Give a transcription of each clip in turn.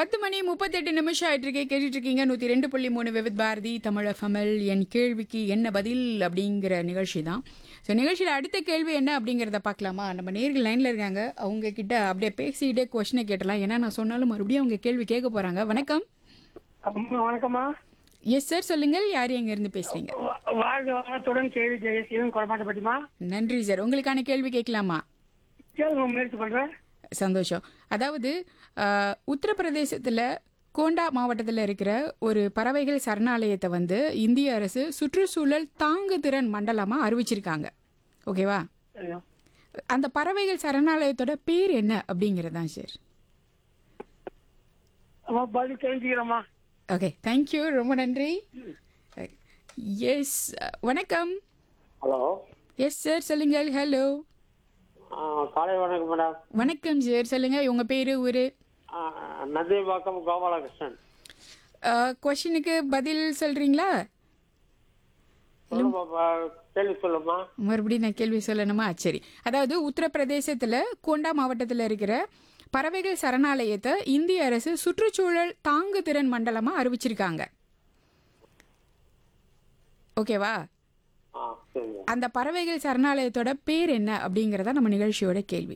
பத்து மணி முப்பத்தெட்டு நிமிஷம் ஆயிட்டு இருக்கே கேட்டுட்டு இருக்கீங்க நூற்றி ரெண்டு புள்ளி மூணு விவித் பாரதி தமிழ ஃபமல் என் கேள்விக்கு என்ன பதில் அப்படிங்கிற நிகழ்ச்சி தான் ஸோ நிகழ்ச்சியில் அடுத்த கேள்வி என்ன அப்படிங்கிறத பார்க்கலாமா நம்ம நேர்கள் லைனில் இருக்காங்க அவங்க கிட்ட அப்படியே பேசிக்கிட்டே கொஷினை கேட்டலாம் ஏன்னா நான் சொன்னாலும் மறுபடியும் அவங்க கேள்வி கேட்க போகிறாங்க வணக்கம் அம்மா வணக்கம்மா எஸ் சார் சொல்லுங்கள் யார் எங்கேருந்து பேசுகிறீங்க வா- வாழ்க வளத்துடன் கேள்வி ஜெயசீலன் குழப்பாட்டப்பட்டிமா நன்றி சார் உங்களுக்கான கேள்வி கேட்கலாமா கேளுங்க முயற்சி பண்றேன் சந்தோஷம் அதாவது ஆஹ், உத்தரப்பிரதேசத்தில் கோண்டா மாவட்டத்தில் இருக்கிற ஒரு பறவைகள் சரணாலயத்தை வந்து இந்திய அரசு சுற்றுச்சூழல் தாங்கு திறன் மண்டலமாக அறிவிச்சிருக்காங்க ஓகேவா சரியா அந்த பறவைகள் சரணாலயத்தோட பேர் என்ன அப்படிங்கிறதான் சார் அம்மா பதில் தெரிஞ்சுக்கிறேம்மா ஓகே தேங்க்யூ ரொம்ப நன்றி எஸ் வணக்கம் ஹலோ எஸ் சார் சொல்லுங்கள் ஹலோ காலை வணக்கம் மேடம் வணக்கம் சார் சொல்லுங்கள் உங்கள் பேர் ஊர் நந்தியம்பாக்கம் கோபாலகிருஷ்ணன் கொஷினுக்கு பதில் சொல்கிறீங்களா சொல்லுமா பா, கேள்வி சொல்லுமா மறுபடியும் நான் கேள்வி சொல்லணுமா சரி அதாவது உத்தரப்பிரதேசத்தில் கோண்டா மாவட்டத்தில் இருக்கிற பறவைகள் சரணாலயத்தை இந்திய அரசு சுற்றுச்சூழல் தாங்கு திறன் மண்டலமாக அறிவிச்சிருக்காங்க ஓகேவா ஆ சரிங்க அந்த பறவைகள் சரணாலயத்தோட பேர் என்ன அப்படிங்கிறதா நம்ம நிகழ்ச்சியோட கேள்வி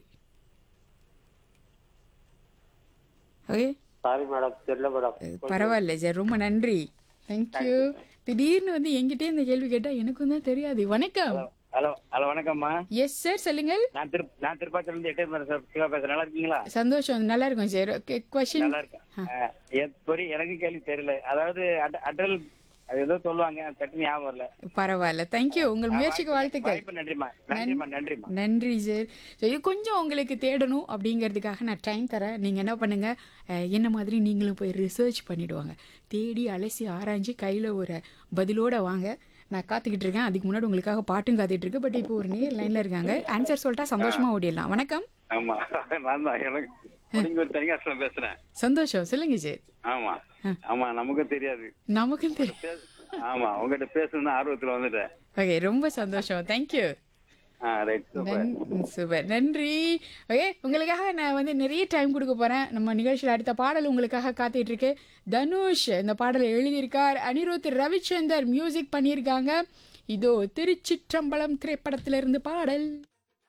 ஓகே சாரி மேடம் தெரியல மேடம் பரவாயில்ல சார் ரொம்ப நன்றி தேங்க்யூ திடீர்னு வந்து என்கிட்டே இந்த கேள்வி கேட்டால் எனக்கும் தான் தெரியாது வணக்கம் ஹலோ ஹலோ வணக்கம்மா எஸ் சார் சொல்லுங்கள் நான் திரு நான் திருப்பாச்சில இருந்து எட்டே பேர் சார் சிவா பேசுறேன் நல்லா இருக்கீங்களா சந்தோஷம் நல்லா இருக்கும் சார் ஓகே கொஷின் நல்லா இருக்கேன் அஹ், எத் பொறி எனக்கு கேள்வி தெரியல அதாவது அட- அடல் அது ஏதோ சொல்லுவாங்க சட்னி ஞாபகம் வரல பரவாயில்ல தேங்க்யூ உங்கள் முயற்சிக்கு வாழ்த்துக்கள் வாய்ப்பு நன்றிம்மா நன்றிம்மா நன்றிம்மா நன்றி சார் ஸோ இது கொஞ்சம் உங்களுக்கு தேடணும் அப்படிங்கிறதுக்காக நான் டைம் தரேன் நீங்கள் என்ன பண்ணுங்கள் அஹ், என்ன மாதிரி நீங்களும் போய் ரிசர்ச் பண்ணிடுவாங்க தேடி அலசி ஆராய்ஞ்சு கையில் ஒரு பதிலோட வாங்க நான் காத்துக்கிட்டு இருக்கேன் அதுக்கு முன்னாடி உங்களுக்காக பாட்டும் காத்துட்டு இருக்கு பட் இப்போ ஒரு நேர் லைனில் இருக்காங்க ஆன்சர் சொல்லிட்டா சந்தோஷமா ஓடிடலாம் வணக்கம் ஆமா நான் தான் எனக்கு முடிஞ்ச ஒரு தனியாசிரம் பேசுறேன் சந்தோஷம் சொல்லுங்க சார் ஆமா ஆமா நமக்கும் தெரியாது நமக்கும் தெரியும் பேச- ஆமா உங்ககிட்ட பேசணும்னு ஆர்வத்துல வந்துட்டேன் ஓகே ரொம்ப சந்தோஷம் தேங்க்யூ ஆ ரைட் சூப்பர் நன்- சூப்பர் நன்றி ஓகே உங்களுக்காக நான் வந்து நிறைய டைம் கொடுக்க போறேன் நம்ம நிகழ்ச்சியில் அடுத்த பாடல் உங்களுக்காக காத்துட்டு இருக்கு தனுஷ் இந்த பாடலை எழுதியிருக்கார் அனிருத் ரவிச்சந்தர் மியூசிக் பண்ணியிருக்காங்க இதோ திருச்சிற்றம்பலம் திரைப்படத்திலிருந்து பாடல்